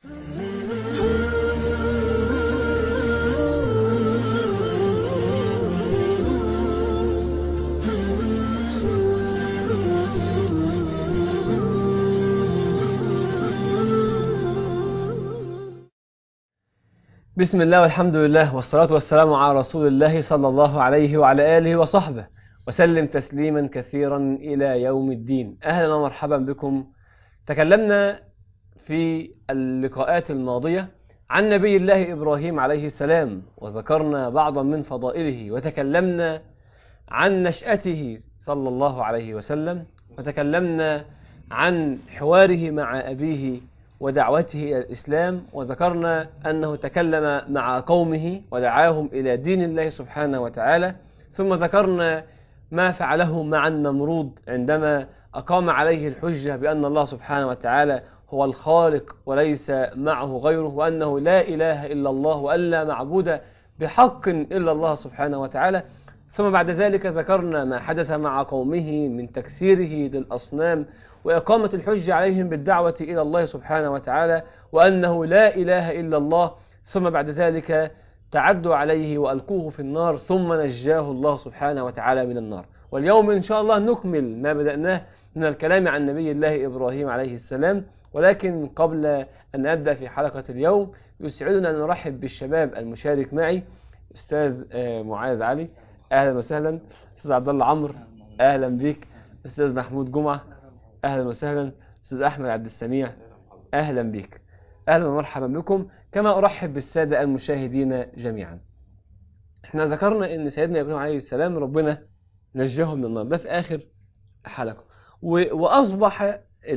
بسم الله والحمد لله والصلاة والسلام على رسول الله صلى الله عليه وعلى آله وصحبه وسلم تسليما كثيرا إلى يوم الدين أهلا ومرحبا بكم تكلمنا في اللقاءات الماضية عن نبي الله إبراهيم عليه السلام وذكرنا بعضا من فضائله وتكلمنا عن نشأته صلى الله عليه وسلم وتكلمنا عن حواره مع أبيه ودعوته إلى الإسلام وذكرنا أنه تكلم مع قومه ودعاهم إلى دين الله سبحانه وتعالى ثم ذكرنا ما فعله مع النمرود عندما أقام عليه الحجة بأن الله سبحانه وتعالى هو الخالق وليس معه غيره وأنه لا إله إلا الله وأن لا معبود بحق إلا الله سبحانه وتعالى ثم بعد ذلك ذكرنا ما حدث مع قومه من تكسيره للأصنام وإقامة الحجة عليهم بالدعوة إلى الله سبحانه وتعالى وأنه لا إله إلا الله ثم بعد ذلك تعدوا عليه وألقوه في النار ثم نجاه الله سبحانه وتعالى من النار واليوم إن شاء الله نكمل ما بدأناه من الكلام عن نبي الله إبراهيم عليه السلام ولكن قبل أن نبدأ في حلقة اليوم يسعدنا أن نرحب بالشباب المشارك معي أستاذ معاذ علي أهلا وسهلا أستاذ عبد الله عمرو أهلا بك أستاذ محمود جمعة أهلا وسهلا أستاذ أحمد عبد السميع أهلا بك أهلا ومرحبا بكم كما أرحب بالسادة المشاهدين جميعا احنا ذكرنا ان سيدنا ابراهيم عليه السلام ربنا نجاه من النار ده في آخر حلقة وأصبح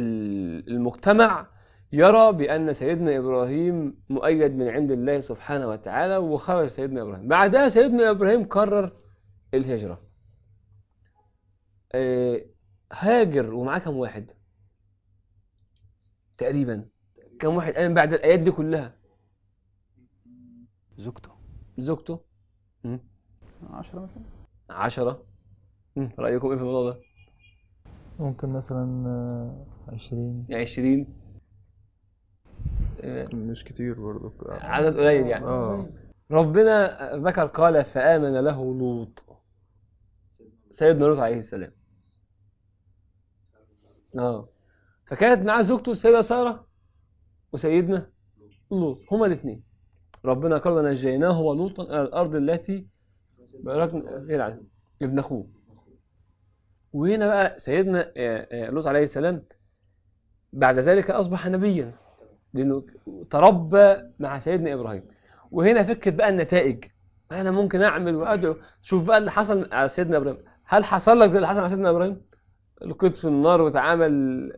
المجتمع يرى بأن سيدنا إبراهيم مؤيد من عند الله سبحانه وتعالى وخرج سيدنا إبراهيم بعدها سيدنا إبراهيم قرر الهجرة هاجر ومعاه كم واحد تقريبا كم واحد قام بعد الآيات دي كلها زوجته زوجته عشرة مثلا عشرة رأيكم ايه في الموضوع ده ممكن مثلا آه، عشرين عشرين مش كتير برضو عدد قليل يعني اه ربنا ذكر قال فآمن له لوط سيدنا لوط عليه السلام اه فكانت معاه زوجته السيدة سارة وسيدنا لوط هما الاثنين ربنا قال ونجيناه ولوطا إلى الأرض التي باركنا فيها ابن أخوه وهنا بقى سيدنا آه، آه، لوط عليه السلام بعد ذلك أصبح نبيا لأنه تربى مع سيدنا إبراهيم وهنا فكرة بقى النتائج أنا ممكن أعمل وأدعو شوف بقى اللي حصل على سيدنا إبراهيم هل حصل لك زي اللي حصل على سيدنا إبراهيم لقيت في النار وتعامل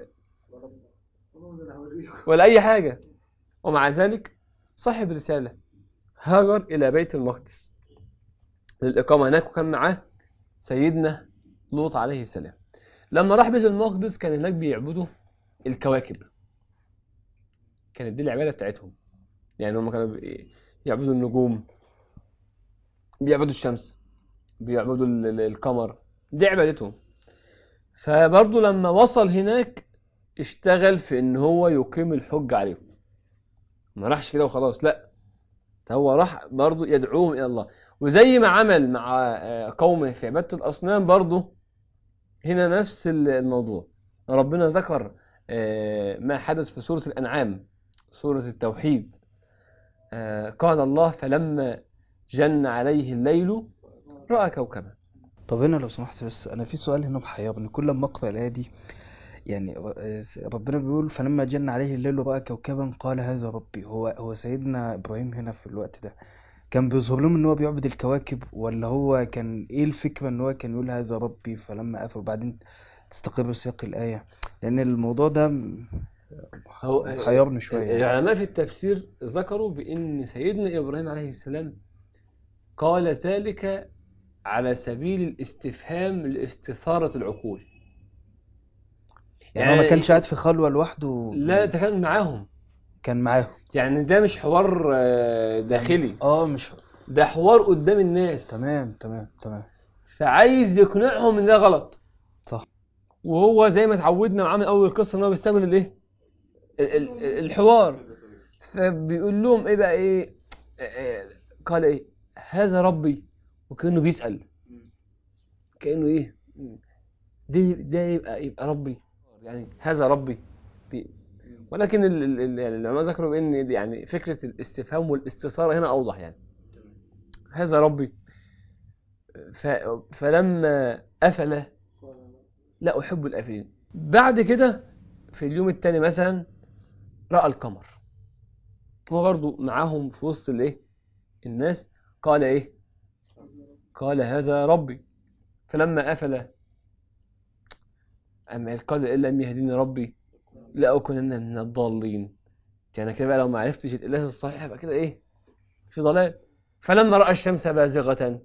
ولا أي حاجة ومع ذلك صاحب رسالة هاجر إلى بيت المقدس للإقامة هناك وكان معاه سيدنا لوط عليه السلام لما راح بيت المقدس كان هناك بيعبدوا الكواكب كانت دي العبادة بتاعتهم يعني هم كانوا بي- يعبدوا النجوم بيعبدوا الشمس بيعبدوا ال- ال- القمر دي عبادتهم فبرضه لما وصل هناك اشتغل في ان هو يقيم الحج عليهم ما راحش كده وخلاص لا ده هو راح برضه يدعوهم الى الله وزي ما عمل مع آه، قومه في عبادة الأصنام برضه هنا نفس ال- الموضوع ربنا ذكر آه، ما حدث في سورة الأنعام سورة التوحيد آه، قال الله فلما جن عليه الليل رأى كوكبا طب هنا لو سمحت بس انا في سؤال هنا محيرني كل ما اقرا الايه دي يعني ر- ربنا بيقول فلما جن عليه الليل راى كوكبا قال هذا ربي هو هو سيدنا ابراهيم هنا في الوقت ده كان بيظهر لهم ان هو بيعبد الكواكب ولا هو كان ايه الفكره ان هو كان يقول هذا ربي فلما قفل وبعدين تستقر سياق الايه لان الموضوع ده م- هو محيرني شويه يعني. العلماء في التفسير ذكروا بأن سيدنا إبراهيم عليه السلام قال ذلك على سبيل الاستفهام لاستثارة العقول يعني هو ما كانش قاعد في خلوه لوحده لا ده كان معاهم كان معاهم يعني ده مش حوار آه، داخلي اه مش ده حوار قدام الناس تمام تمام تمام فعايز يقنعهم ان ده غلط صح وهو زي ما اتعودنا معاه من اول القصه ان هو بيستخدم الايه ال- ال- الحوار فبيقول لهم ايه بقى ايه آه، قال ايه هذا ربي وكانه بيسأل كانه ايه ده ده يبقى يبقى ربي يعني هذا ربي بي- ولكن ال- ال- ال- يعني العلماء ذكروا بان يعني فكره الاستفهام والاستثاره هنا اوضح يعني هذا ربي ف فلما افل لا احب الافلين بعد كده في اليوم الثاني مثلا راى القمر هو برضو معاهم في وسط الايه الناس قال ايه قال هذا ربي فلما افل أما قال إن لم يهديني ربي لأكونن من الضالين يعني كده بقى لو ما عرفتش الإله الصحيح يبقى كده إيه في ضلال فلما رأى الشمس بازغة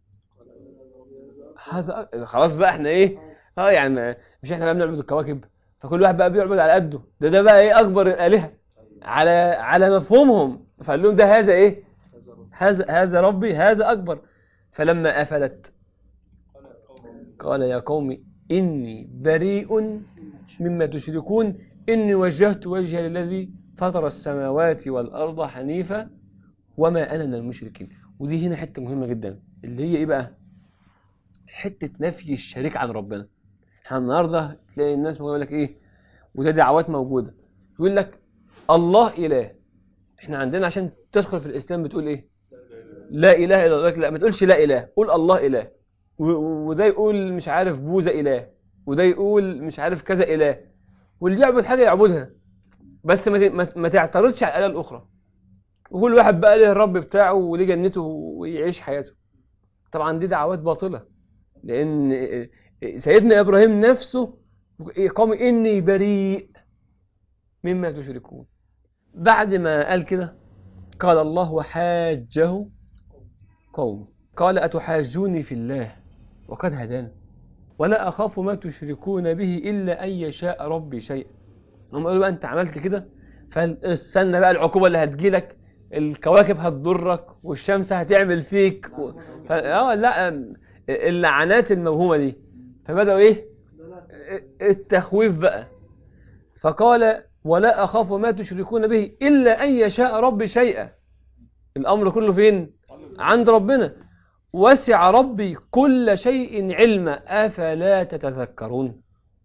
هذا خلاص بقى احنا ايه اه يعني ما- مش احنا بقى بنعبد الكواكب فكل واحد بقى بيعبد على قده ده ده بقى ايه اكبر الالهه على على مفهومهم فقال لهم ده هذا ايه هذا هذا ربي هذا اكبر فلما افلت قال يا قوم إني بريء مما تشركون إني وجهت وجهي للذي فطر السماوات والأرض حنيفا وما أنا من المشركين ودي هنا حتة مهمة جدا اللي هي إيه بقى حتة نفي الشريك عن ربنا احنا النهاردة تلاقي الناس بيقول لك إيه وده دعوات موجودة يقول لك الله إله احنا عندنا عشان تدخل في الإسلام بتقول إيه لا إله إلا الله لا ما تقولش لا إله قول الله إله و- و- وده يقول مش عارف بوذا إله وده يقول مش عارف كذا إله واللي يعبد حاجة يعبدها بس ما ت- ما- ما تعترضش على الآلهة الأخرى وكل واحد بقى له الرب بتاعه وليه جنته ويعيش حياته طبعا دي دعوات باطلة لأن سيدنا إبراهيم نفسه قام إني بريء مما تشركون بعد ما قال كده قال الله وحاجه قوم قال أتحاجوني في الله وقد هدانا ولا أخاف ما تشركون به إلا أن يشاء ربي شيئا هم قالوا بقى أنت عملت كده فاستنى بقى العقوبة اللي هتجيلك الكواكب هتضرك والشمس هتعمل فيك و... ف... اه لا اللعنات الموهومة دي فبدأوا ايه التخويف بقى فقال ولا أخاف ما تشركون به إلا أن يشاء ربي شيئا الأمر كله فين عند ربنا وسع ربي كل شيء علما أفلا تتذكرون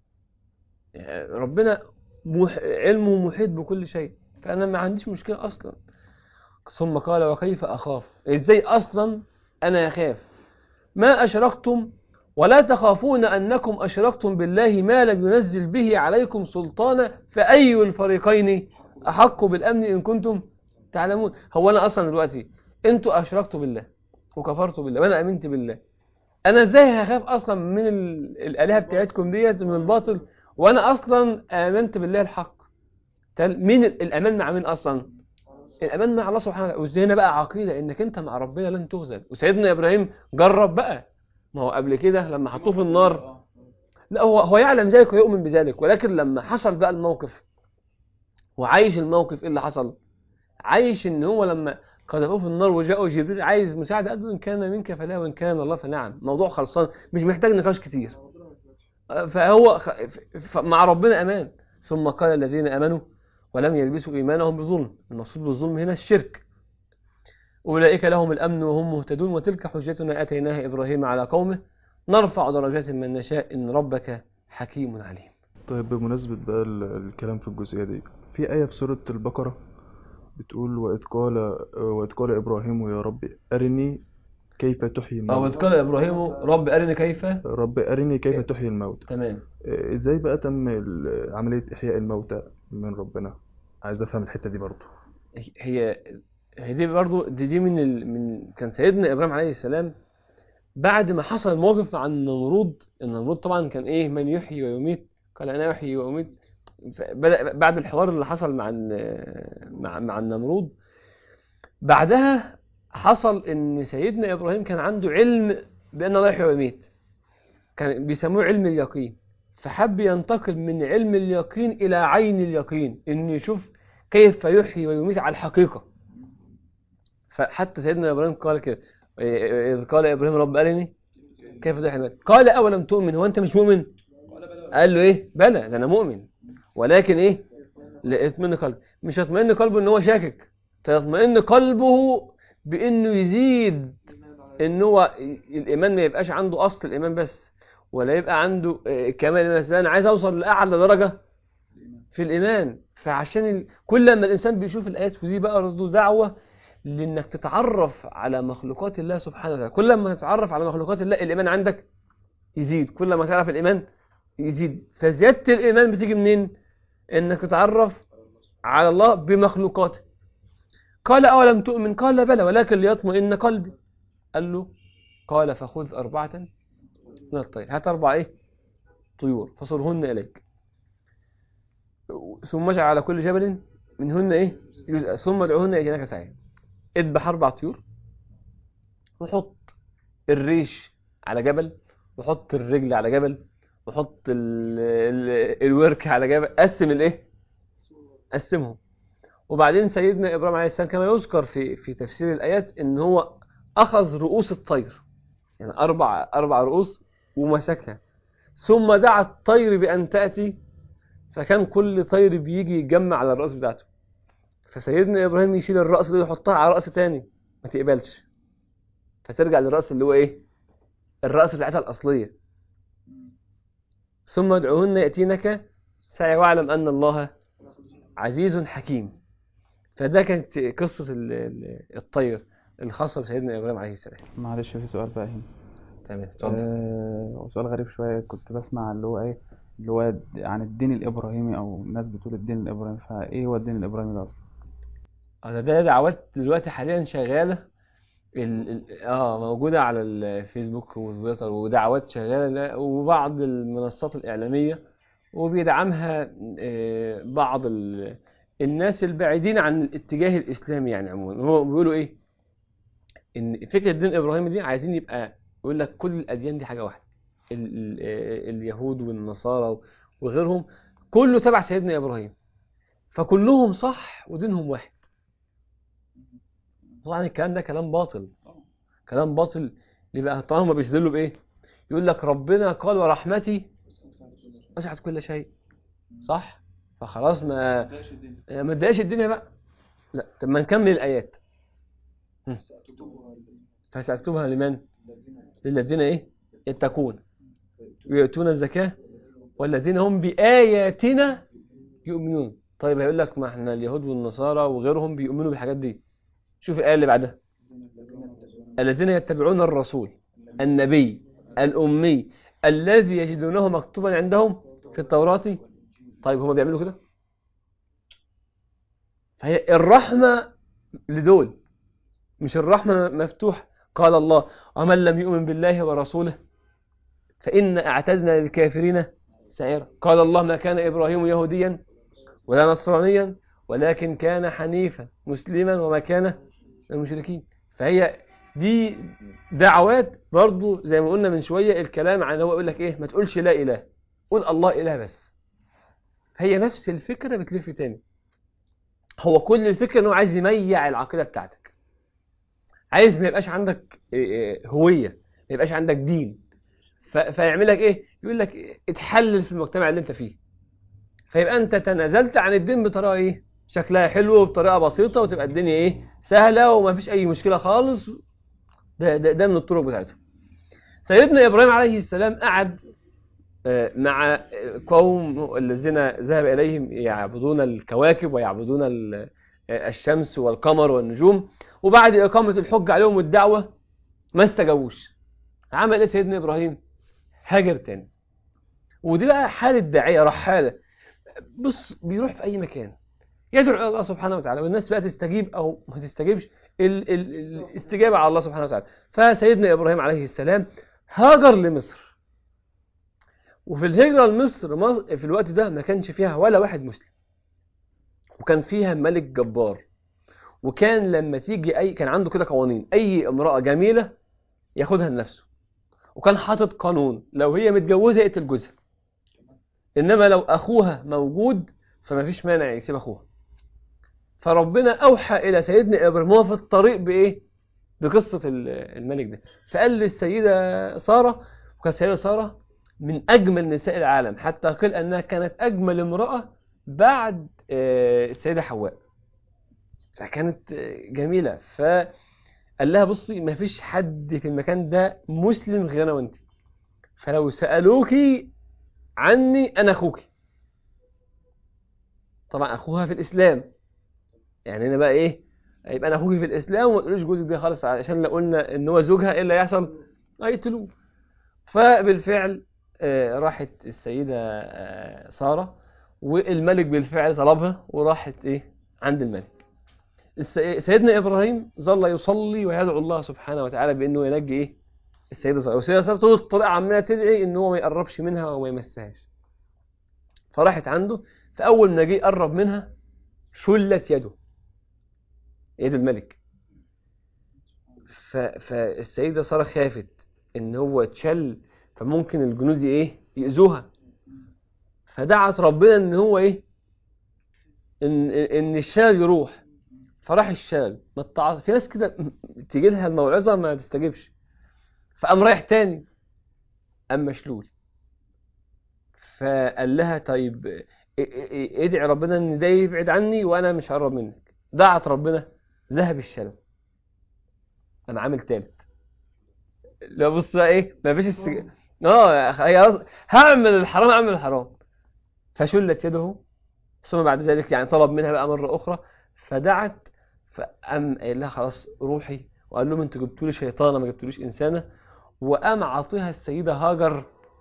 ربنا مح... علمه محيط بكل شيء فأنا ما عنديش مشكلة أصلا ثم قال وكيف أخاف إزاي أصلا أنا أخاف ما أشركتم ولا تخافون أنكم أشركتم بالله ما لم ينزل به عليكم سلطانا فأي الفريقين أحق بالأمن إن كنتم تعلمون هو أنا أصلا دلوقتي أنتوا أشركتوا بالله وكفرتوا بالله وأنا أمنت بالله أنا إزاي هخاف أصلا من ال- الآلهة بتاعتكم ديت من الباطل وأنا أصلا آمنت بالله الحق تل- مين ال- الأمان مع مين أصلا الأمان مع الله سبحانه وتعالى وهنا بقى عقيدة إنك أنت مع ربنا لن تخذل وسيدنا إبراهيم جرب بقى ما هو قبل كده لما حطوه في النار لا هو هو يعلم ذلك ويؤمن بذلك ولكن لما حصل بقى الموقف وعايش الموقف ايه اللي حصل عايش ان هو لما قذفوه في النار وجاءوا جبريل عايز مساعده قال له ان كان منك فلا وان كان الله فنعم موضوع خلصان مش محتاج نقاش كتير فهو خ- ف- مع ربنا امان ثم قال الذين امنوا ولم يلبسوا ايمانهم بظلم المقصود بالظلم هنا الشرك أولئك لهم الأمن وهم مهتدون وتلك حجتنا أتيناها إبراهيم على قومه نرفع درجات من نشاء إن ربك حكيم عليم طيب بمناسبة بقى ال- الكلام في الجزئية دي في آية في سورة البقرة بتقول وإذ قال وإذ قال إبراهيم يا رب أرني كيف تحيي أو الموت إذ قال إبراهيم رب أرني كيف رب أرني كيف تحيي الموت تمام إيه، إزاي بقى تم ال- عملية إحياء الموتى من ربنا عايز أفهم الحتة دي برضه هي هي دي برضو دي, دي من ال... من كان سيدنا إبراهيم عليه السلام بعد ما حصل الموقف مع النمرود النمرود طبعا كان إيه من يحيي ويميت قال أنا أحيي وأميت بدأ بعد الحوار اللي حصل مع الن- مع مع النمرود بعدها حصل ان سيدنا ابراهيم كان عنده علم بان الله يحيي ويميت كان بيسموه علم اليقين فحب ينتقل من علم اليقين الى عين اليقين انه يشوف كيف يحيي ويميت على الحقيقه فحتى سيدنا ابراهيم قال كده اذ قال ابراهيم رب ارني كيف تحيي ويميت قال اولم تؤمن هو انت مش مؤمن قال له ايه بلى ده انا مؤمن ولكن ايه ليطمئن قلبه مش يطمئن قلبه ان هو شاكك فيطمئن قلبه بانه يزيد ان هو الايمان ما يبقاش عنده اصل الايمان بس ولا يبقى عنده آه، كمال الايمان بس لا، انا عايز اوصل لاعلى درجه في الايمان فعشان ال... كل ما الانسان بيشوف الايات ودي بقى برضه دعوه لانك تتعرف على مخلوقات الله سبحانه وتعالى كل ما تتعرف على مخلوقات الله الايمان عندك يزيد كل ما تعرف الايمان يزيد فزياده الايمان بتيجي منين انك تتعرف على الله بمخلوقاته قال اولم تؤمن قال بلى ولكن ليطمئن قلبي قال له قال فخذ اربعه من الطير هات اربع ايه طيور فصرهن اليك ثم اجعل على كل جبل منهن ايه جزء ثم ادعوهن ياتينك سعيا اذبح اربع طيور وحط الريش على جبل وحط الرجل على جبل وحط ال... ال... الورك على جبل قسم الايه قسمهم وبعدين سيدنا ابراهيم عليه السلام كما يذكر في في تفسير الايات ان هو اخذ رؤوس الطير يعني اربع اربع رؤوس ومسكها ثم دعا الطير بان تاتي فكان كل طير بيجي يتجمع على الراس بتاعته فسيدنا ابراهيم يشيل الراس ده ويحطها على راس تاني ما تقبلش فترجع للراس اللي هو ايه الراس بتاعتها الاصليه ثم ادعوهن ياتينك سعي واعلم ان الله عزيز حكيم فده كانت قصه ال- ال- الطير الخاصه بسيدنا ابراهيم عليه السلام معلش في سؤال بقى هنا تمام اتفضل آه وسؤال غريب شوية كنت بسمع اللي هو ايه اللي هو عن الدين الإبراهيمي أو الناس بتقول الدين الإبراهيمي فايه هو الدين الإبراهيمي ده أصلا؟ اه ده دعوات دلوقتي حاليا شغاله ال... ال... اه موجوده على الفيسبوك والتويتر ودعوات شغاله لا- وبعض المنصات الاعلاميه وبيدعمها آه، بعض ال... الناس البعيدين عن الاتجاه الاسلامي يعني عموما هو بيقولوا ايه ان فكره الدين الابراهيمي دي عايزين يبقى يقول لك كل الاديان دي حاجه واحده ال... ال... آه، اليهود والنصارى وغيرهم كله تبع سيدنا ابراهيم فكلهم صح ودينهم واحد طبعا الكلام ده كلام باطل كلام باطل ليه بقى طبعا هم بيستدلوا بايه يقول لك ربنا قال ورحمتي وسعت كل شيء صح فخلاص ما ما تضايقش الدنيا بقى لا طب ما نكمل الايات هم. فساكتبها لمن للذين ايه يتقون ويؤتون الزكاه والذين هم باياتنا يؤمنون طيب هيقول لك ما احنا اليهود والنصارى وغيرهم بيؤمنوا بالحاجات دي شوف الآية اللي بعدها الذين يتبعون الرسول النبي الأمي الذي يجدونه مكتوبا عندهم في التوراة طيب هما بيعملوا كده فهي الرحمة لدول مش الرحمة مفتوح قال الله ومن لم يؤمن بالله ورسوله فإن أعتدنا للكافرين سعيرا قال الله ما كان إبراهيم يهوديا ولا نصرانيا ولكن كان حنيفا مسلما وما كان من المشركين فهي دي دعوات برضو زي ما قلنا من شوية الكلام عن هو يقول لك ايه ما تقولش لا اله قول الله اله بس هي نفس الفكرة بتلف تاني هو كل الفكرة ان هو عايز يميع العقيدة بتاعتك عايز ما يبقاش عندك إيه إيه هوية ما يبقاش عندك دين ف- فيعمل لك ايه يقول لك إيه؟ اتحلل في المجتمع اللي انت فيه فيبقى انت تنازلت عن الدين بطريقه ايه شكلها حلو وبطريقه بسيطه وتبقى الدنيا ايه سهله وما فيش اي مشكله خالص ده ده, ده من الطرق بتاعتهم سيدنا ابراهيم عليه السلام قعد آه، مع آه، قوم الذين ذهب اليهم يعبدون الكواكب ويعبدون ال- آه، الشمس والقمر والنجوم وبعد اقامه الحج عليهم الدعوه ما استجابوش عمل ايه سيدنا ابراهيم هاجر تاني ودي بقى حاله داعيه رحاله بص بيروح في اي مكان يدعو الى الله سبحانه وتعالى والناس بقى تستجيب او ما تستجيبش ال ال الاستجابه على الله سبحانه وتعالى فسيدنا ابراهيم عليه السلام هاجر لمصر وفي الهجره لمصر مصر في الوقت ده ما كانش فيها ولا واحد مسلم وكان فيها ملك جبار وكان لما تيجي اي كان عنده كده قوانين اي امراه جميله ياخدها لنفسه وكان حاطط قانون لو هي متجوزه يقتل جوزها انما لو اخوها موجود فما فيش مانع يسيب اخوها فربنا اوحى الى سيدنا ابراهيم وهو في الطريق بايه بقصه ال- الملك ده فقال للسيده ساره وكانت السيده ساره من اجمل نساء العالم حتى قيل انها كانت اجمل امراه بعد آه، السيدة حواء فكانت آه، جميلة فقال لها بصي ما فيش حد في المكان ده مسلم غير أنا وأنت فلو سألوكي عني أنا أخوكي طبعا أخوها في الإسلام يعني هنا بقى إيه يبقى أنا أخوكي في الإسلام وما تقوليش جوزك ده خالص عشان لو قلنا إن هو زوجها إيه اللي هيحصل؟ هيقتلوه فبالفعل آه، راحت السيدة آه، سارة والملك بالفعل طلبها وراحت ايه عند الملك الس- سيدنا ابراهيم ظل يصلي ويدعو الله سبحانه وتعالى بانه ينجي ايه السيده ساره والسيده ساره طول الطريق عماله تدعي ان هو ما يقربش منها وما يمسهاش فراحت عنده فاول ما جه قرب منها شلت يده يد الملك ف... فالسيده ساره خافت ان هو اتشل فممكن الجنود ايه يأذوها فدعت ربنا ان هو ايه ان ان الشلل يروح فراح الشلل ما التعص... في ناس كده تيجي لها الموعظه ما تستجيبش فقام رايح تاني قام مشلول فقال لها طيب ا- ا- ادعي ربنا ان ده يبعد عني وانا مش هقرب منك دعت ربنا ذهب الشلل قام عامل تالت لا بص بقى ايه ما فيش السج... اه هي أص- هعمل الحرام اعمل الحرام فشلت يده ثم بعد ذلك يعني طلب منها بقى مرة أخرى فدعت فقام قايل لها خلاص روحي وقال لهم انتوا جبتوا لي شيطانة ما جبتوليش إنسانة وقام عاطيها السيدة هاجر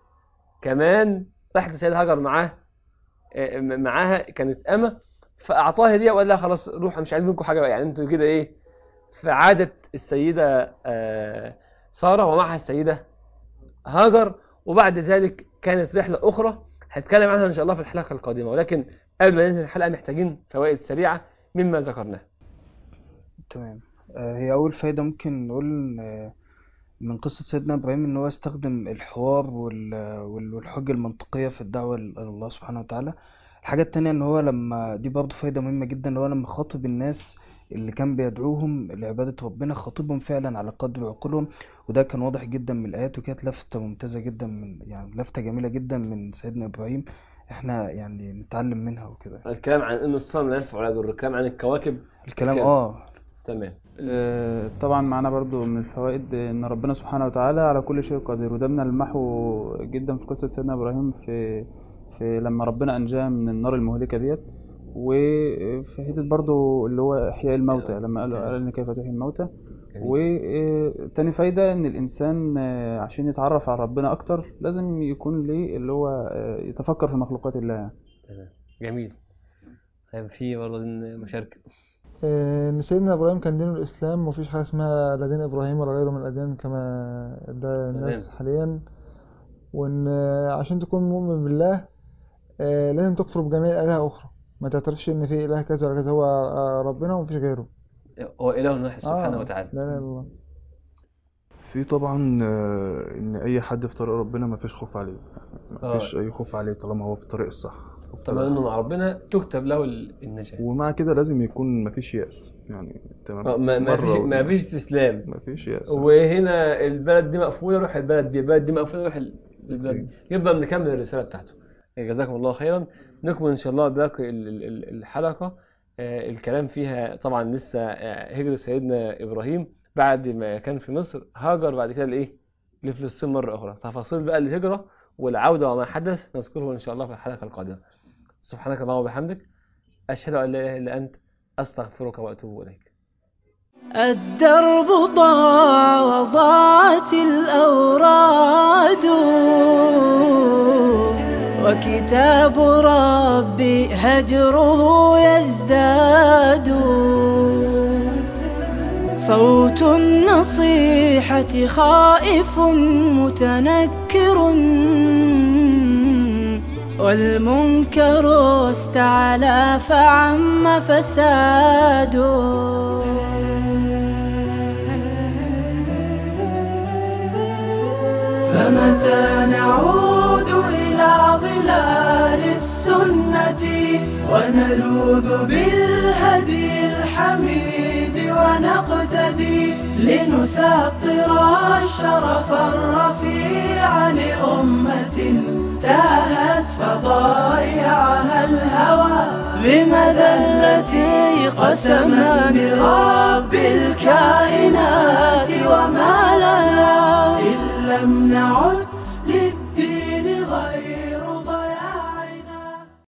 كمان راحت السيدة هاجر معاه آه، م- معاها كانت أمة فأعطاها هدية وقال لها خلاص روح مش عايز منكم حاجة بقى يعني انتوا كده إيه فعادت السيدة آه، سارة ومعها السيدة هاجر وبعد ذلك كانت رحلة أخرى هنتكلم عنها إن شاء الله في الحلقة القادمة ولكن قبل ما ننهي الحلقة محتاجين فوائد سريعة مما ذكرناه تمام آه، هي أول فايدة ممكن نقول آه، من قصة سيدنا إبراهيم إن هو استخدم الحوار وال- وال- والحجة المنطقية في الدعوة إلى الله سبحانه وتعالى الحاجة التانية إن هو لما دي برضه فايدة مهمة جدا إن هو لما خاطب الناس اللي كان بيدعوهم لعبادة ربنا خاطبهم فعلا على قدر عقولهم وده كان واضح جدا من الآيات وكانت لفتة ممتازة جدا من يعني لفتة جميلة جدا من سيدنا إبراهيم إحنا يعني نتعلم منها وكده الكلام عن أن الصنم لا ينفع ولا يضر الكلام عن الكواكب الكلام كده. آه تمام آه، طبعا معانا برضو من الفوائد ان ربنا سبحانه وتعالى على كل شيء قدير وده من المحو جدا في قصة سيدنا ابراهيم في في لما ربنا انجاه من النار المهلكة ديت وفي حتة برضو اللي هو احياء الموتى لما قال قال ان كيف تحيي الموتى وتاني فايدة ان الانسان آه، عشان يتعرف على ربنا اكتر لازم يكون ليه اللي هو آه، يتفكر في مخلوقات الله يعني. تمام جميل طيب في برضه مشاركة آه، ان سيدنا ابراهيم كان دينه الاسلام ومفيش حاجه اسمها لا دين ابراهيم ولا غيره من الاديان كما ده الناس تمام. حاليا وان آه، عشان تكون مؤمن بالله آه، لازم تكفر بجميع الالهه الاخرى ما تعترفش ان في اله كذا ولا كذا هو آه، ربنا ومفيش غيره هو إله واحد سبحانه آه، وتعالى لا اله الا الله في طبعا آه، ان اي حد في طريق ربنا ما فيش خوف عليه ما آه. فيش اي خوف عليه طالما هو في الطريق الصح وفي طريق طبعا انه مع ربنا تكتب له ال- النجاة ومع كده لازم يكون ما فيش يأس يعني تمام آه، ما ما مرة فيش و- ما فيش استسلام ما فيش يأس وهنا البلد دي مقفولة روح البلد دي البلد دي مقفولة روح ال- البلد دي يبقى بنكمل الرسالة بتاعته جزاكم الله خيرا نكمل إن شاء الله باقي ال- ال- ال- الحلقة آه، الكلام فيها طبعا لسه آه، هجرة سيدنا إبراهيم بعد ما كان في مصر هاجر بعد كده لإيه لفلسطين مرة أخرى تفاصيل بقى الهجرة والعودة وما حدث نذكره إن شاء الله في الحلقة القادمة سبحانك اللهم وبحمدك أشهد أن لا إله إلا أنت أستغفرك وأتوب إليك الدرب ضاع وضاعت الأوراد وكتاب ربي هجره يزداد صوت النصيحة خائف متنكر والمنكر استعلى فعم فساد فمتى نعود إلى ظلال السنة ونلوذ بالهدي الحميد ونقتدي لنسطر الشرف الرفيع لأمة تاهت فضايعها الهوى بمذلتي قسما برب الكائنات وما لنا إن لم نعد